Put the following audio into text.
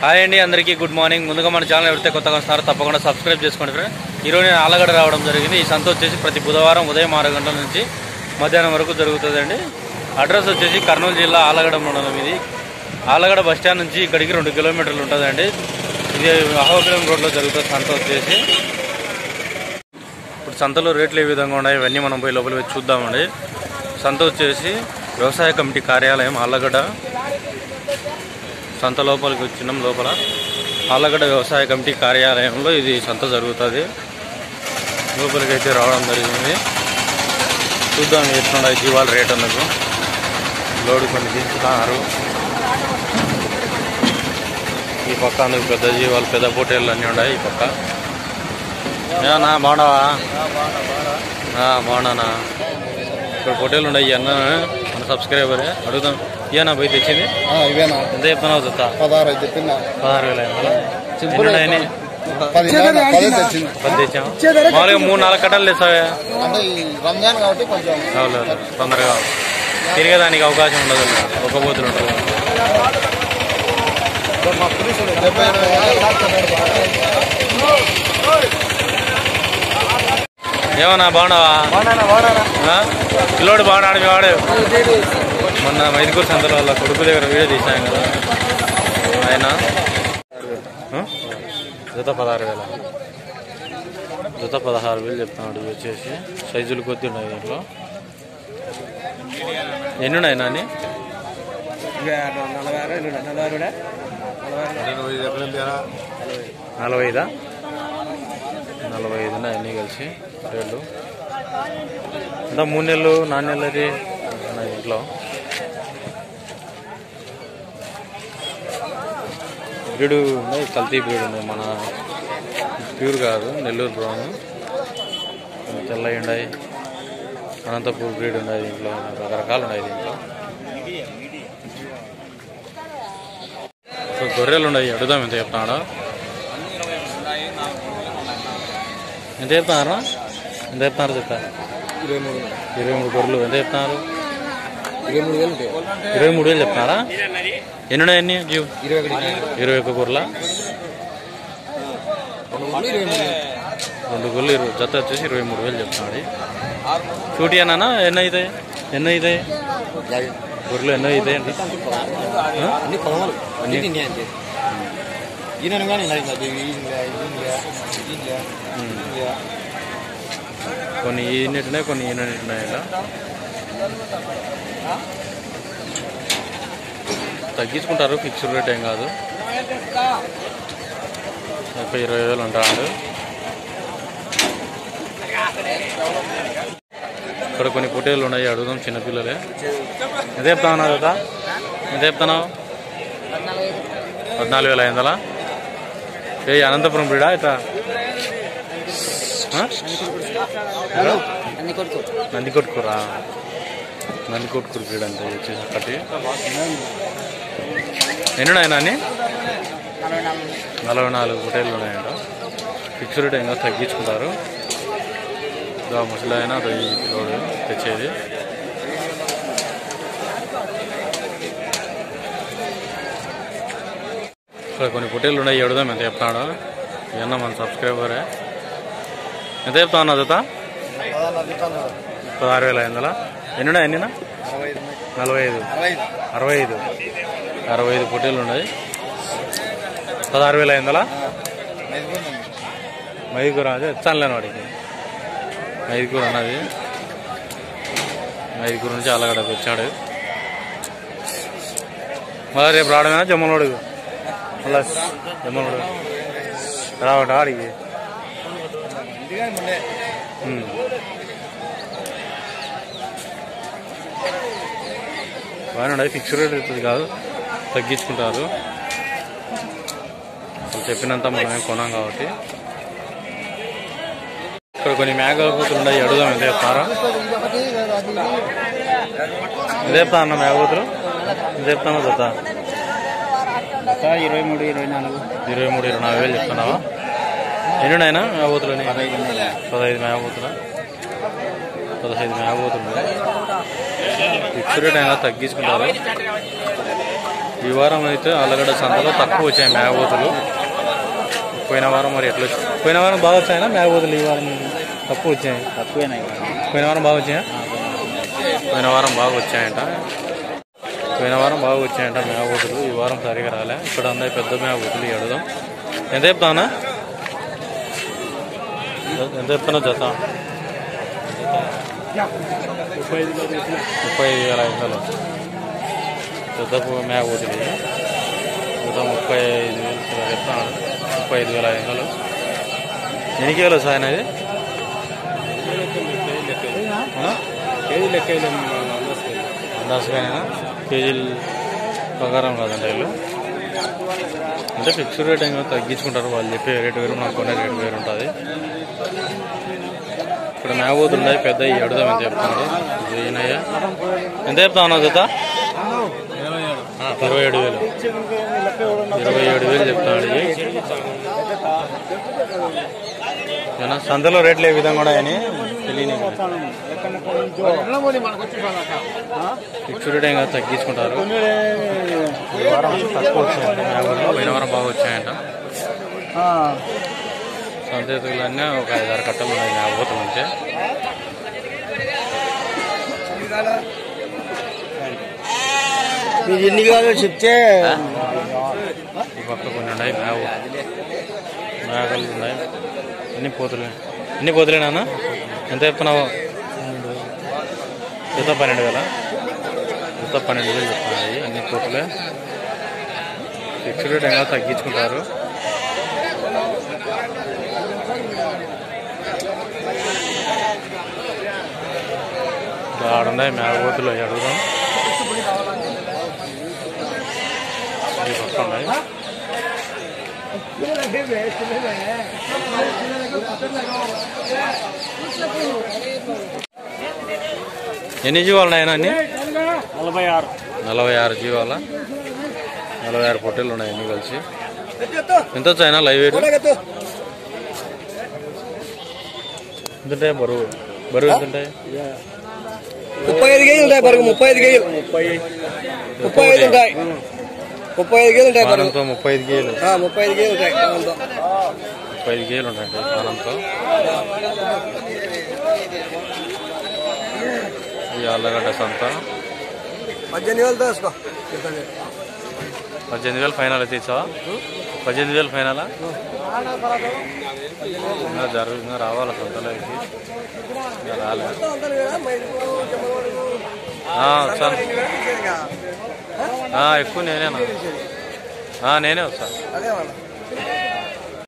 Hi అండి అందరికీ good morning ముందుగా మన ఛానల్ ఎవరైతే కొత్తగా వస్తారో తప్పకుండా సబ్స్క్రైబ్ చేసుకోండి ఫ్రెండ్ ఈరోజు నేను ఆలగడ రావడం జరిగింది ఈ సంత వచ్చేసి ప్రతి బుధవారం ఉదయం ఆరు గంటల నుంచి మధ్యాహ్నం వరకు జరుగుతుందండి అడ్రస్ వచ్చేసి కర్నూలు జిల్లా ఆలగడ మండలం ఇది ఆలగడ బస్ స్టాండ్ నుంచి ఇక్కడికి రెండు కిలోమీటర్లు ఉంటుందండి ఇది అహోబిలం రోడ్లో జరుగుతుంది సంత వచ్చేసి ఇప్పుడు సంతలో రేట్లు ఏ విధంగా ఉన్నాయి ఇవన్నీ మనం పోయి లోపల పోయి చూద్దామండి సంత వచ్చేసి వ్యవసాయ కమిటీ కార్యాలయం ఆలగడ్డ సంత లోపలికి వచ్చినాం లోపల ఆలగడ్డ వ్యవసాయ కమిటీ కార్యాలయంలో ఇది సంత జరుగుతుంది లోపలికి అయితే రావడం జరిగింది చూద్దాం ఎట్లున్నాయి జీవాల రేట్ అందుకు లోడు కొన్ని దించుతున్నారు ఈ పక్క అందుకు పెద్ద జీవాలు పెద్ద పోటీలు అన్నీ ఉన్నాయి ఈ పక్క ఏమన్నా బాగున్నావా ఆ, బాగున్నానా ఇక్కడ పోటీలు ఉన్నాయి అన్న మన సబ్స్క్రైబరే అడుగుదాం ఏనా పోయి తెచ్చింది ఆ, ఇవేనా ఎంత చెప్తున్నావు చెప్తా పదహారు అయితే తిన్న పదహారు వేల ఐదు వందలు. సింపుల్ ఎన్ని ఉన్నాయని? పది పది తెచ్చింది పది తెచ్చాం మామూలుగా మూడు నాలుగు కట్టలు తెస్తావే అంటే ఈ రంజాన్ కాబట్టి కొంచెం అవును తొందరగా తిరిగేదానికి అవకాశం ఉండదు ఒక బోతులు ఉండదు డెబ్బై ఎనభై ఏమన్నా బాగున్నావా ఆ? పిల్లోడు బాగున్నాడు మీ వాడు మొన్న మైదుకూరు సంతలో వాళ్ళ కొడుకు దగ్గర వీడియో తీసాం కదా ఆయన ఆ? జత పదహారు వేల జత పదహారు వేలు చెప్తున్నాడు ఇవి వచ్చేసి సైజులు కొద్ది ఉన్నాయి దీంట్లో ఎన్ని ఉన్నాయి నాని నలభై ఐదా నలభై ఐదు ఉన్నాయి అన్నీ కలిసి రేట్లు ఎంత మూడు నెలలు నాలుగు నెలలది ఉన్నాయి ఇంట్లో బ్రీడు ఉన్నాయి కల్తీ బ్రీడ్ ఉన్నాయి మన ప్యూర్ కాదు నెల్లూరు బ్రౌన్ తెల్లవి ఉన్నాయి అనంతపూర్ బ్రీడ్ ఉన్నాయి దీంట్లో రకరకాలు ఉన్నాయి దీంట్లో సో గొర్రెలు ఉన్నాయి అడుగుదాం ఎంత చెప్తున్నాడు ఎంత చెప్తున్నారు ఎంత చెప్తున్నారు చెప్తా ఇరవై మూడు ఇరవై మూడు గొర్రెలు ఎంత చెప్తున్నారు ఇరవై మూడు వేలు ఉంటాయి ఇరవై మూడు వేలు చెప్తున్నారా ఎన్ని ఉన్నాయి అన్ని జీవ్ ఇరవై ఒకటి ఇరవై ఒక్క గొర్రెల రెండు మూడు ఇరవై మూడు రెండు గొర్రెలు ఇరవై జత వచ్చేసి ఇరవై మూడు వేలు చెప్తున్నాడు షూటీ అన్నా ఎన్ని అవుతాయి ఎన్ని అవుతాయి గొర్రెలు ఎన్నో అవుతాయి అండి ఆ? అన్ని పదహారు అన్ని? అన్ని అంతే ఈయన కానీ ఉమ్. కొన్ని యూనిట్ ఉన్నాయి కొన్ని యూనిట్ ఉన్నాయి ఇలా తగ్గించుకుంటారు ఫిక్స్డ్ రేట్ ఏం కాదు ఒక ఇరవై వేలు ఉంటాడు ఇక్కడ కొన్ని పొట్టేళ్ళు ఉన్నాయి అడుగుదాం చిన్నపిల్లలే ఎంత చెప్తావు కదా ఎంత చెప్తున్నావు పద్నాలుగు వేల ఐదు వందలా ఏ అనంతపురం బ్రీడా ఇట్లా ఆ? అన్ని కొడుకు నందికొట్కూరా నందికొట్కూరు బ్రీడ్ అంటే వచ్చేసి ఒకటి ఎన్ని ఉన్నాయి నాని నలభై నాలుగు హోటళ్ళు ఉన్నాయంట ఫిక్స్ రేట్ ఇంకా తగ్గించుకుంటారు ఇదో ముసలి అయినా అదో ఈ పిల్లోడు తెచ్చేది ఇక్కడ కొన్ని పొట్టేళ్ళు ఉన్నాయి ఎడుదాం ఎంత చెప్తాడు ఇవన్న మన సబ్స్క్రైబరే ఎంత చెప్తా ఉన్నా జత పదహారు వేల ఐదు వందల ఎన్ని ఉన్నాయి ఎన్ని నలభై ఐదు అరవై ఐదు అరవై ఐదు పొట్టేళ్ళు ఉన్నాయి పదహారు వేల ఐదు వందల మైదుకూర అదే ఇచ్చానులేను వాడికి మైదుకూర అన్నది మైదుకూర నుంచి అల్లగడకు వచ్చాడు మళ్ళీ రేపు రావడమేనా జమ్మలోడు మళ్ళా జమ్మలోడు రావట ఆడికి ఉమ్. బాగానే ఉన్నాయి ఫిక్స్ రేట్ అవుతుంది కాదు తగ్గించుకుంటారు అసలు చెప్పినంత మనమే కొనాం కాబట్టి ఇక్కడ కొన్ని మేఘాలకూతులు ఉన్నాయి అడుగుదాం ఎంత చెప్తారా ఎంత చెప్తా అన్న మేఘాలకూతులు ఎంత చెప్తానో చెప్తా ఇరవై మూడు ఇరవై నాలుగు ఇరవై మూడు ఇరవై నాలుగు వేలు చెప్తున్నావా ఎన్ని ఉన్నాయినా మేఘాలకూతులని పదహైదు మేఘాలకూతులు పదహైదు మేఘాలకూతులు ఉన్నాయి ఫిక్స్ రేట్ అయినా తగ్గించుకుంటారు ఈ వారం అయితే ఆలగడ్డ సంతలో తక్కువ వచ్చాయి మేఘబోతులు పోయిన వారం మరి ఎట్లా వచ్చాయి పోయిన వారం బాగా వచ్చాయనా మేఘబోతులు ఈ వారం తక్కువ వచ్చాయి తక్కువేనా పోయిన వారం బాగా వచ్చాయా పోయిన వారం బాగా వచ్చాయంట పోయిన వారం బాగా వచ్చాయంట మేఘబోతులు ఈ వారం సరిగా రాలే ఇక్కడ ఉన్నాయి పెద్ద మేఘబోతులు ఎడదాం ఎంత చెప్తానా ఎంత చెప్తానో జత ముప్పై ఐదు వేల ఐదు వందలు పెద్ద మేఘబోతులు ఇవి. జత ముప్పై ఐదు వేలు ఇలా చెప్తాను ముప్పై ఐదు వేల ఐదు వందలు ఎన్ని కిలోలు సార్ అనేది కేజీ లెక్క అందాజుగానే కేజీలు ప్రకారం కాదండి వీళ్ళు అంటే ఫిక్స్డ్ రేట్ ఏమో తగ్గించుకుంటారు వాళ్ళు చెప్పే రేటు వేరు నాకు కొనే రేటు వేరు ఉంటుంది ఇక్కడ మేబోతులు ఉన్నాయి పెద్ద ఎడుదాం ఎంత చెప్తున్నాడు ఈయనయ్య ఎంత చెప్తా ఉన్నావు జత ఇరవై ఏడు వేలు ఇరవై ఏడు వేలు చెప్తున్నాడు ఇవి. ఏనా సంతలో రేట్లు ఏ విధంగా ఉన్నాయని తెలియని ఫిక్స్డ్ రేట్ ఏం కాదు తగ్గించుకుంటారు ఈ వారం తక్కువ వచ్చాయంట మేబోతులు పోయిన వారం బాగా వచ్చాయంట సంతేతులన్నీ ఒక ఐదారు కట్టలు ఉన్నాయి మేబోతుల నుంచి మీరు ఎన్ని కావాలో చెప్తే ఈ పక్క కొన్ని ఉన్నాయి మేవ మేకలు ఉన్నాయి అన్ని పోతులే అన్ని పోతులేనా ఎంత చెప్తున్నావు జత పన్నెండు వేల జత పన్నెండు వేలు చెప్తున్నాయి అన్ని పోతులే ఫిక్స్డ్ రేట్ ఏమైనా తగ్గించుకుంటారు ఆడున్నాయి మేకపోతులు అడుగుదాం ఈ పక్క ఉన్నాయి ఎన్ని జీవాలు ఉన్నాయి అన్ని నలభై ఆరు నలభై ఆరు జీవాల నలభై ఆరు పొట్టేలు ఉన్నాయి అన్ని కలిసి ఎంత వచ్చాయినా లైవ్ వెయిట్ ఎంత ఉంటాయి బరువు బరువు ఎంత ఉంటాయి ముప్పై ఐదు కేజీలు ఉంటాయి బరువు ముప్పై ఐదు కేజీలు ముప్పై ఐదు ఉంటాయి ముప్పై ఐదు కేజీలు ఉంటాయి బరువు పానంతో ముప్పై ఐదు కేలు ఆ, ముప్పై ఐదు కేజీలు ఉంటాయి దాంతో. ముప్పై ఐదు కేలు ఉంటాయండి పానంతో ఈ ఆళ్ళగడ్డ సంత పద్దెనిమిది వేలతో వేసుకో పద్దెనిమిది వేలు ఫైనల్ అయితే ఇచ్చావా పద్దెనిమిది వేలు ఫైనలా ఇంకా జరుగు ఇంకా రావాలి సంతలోకి ఇంకా రాలే ఆ, వస్తాను ఆ, ఎక్కువ నేనేనా ఆ, నేనే వస్తా అదే వాళ్ళ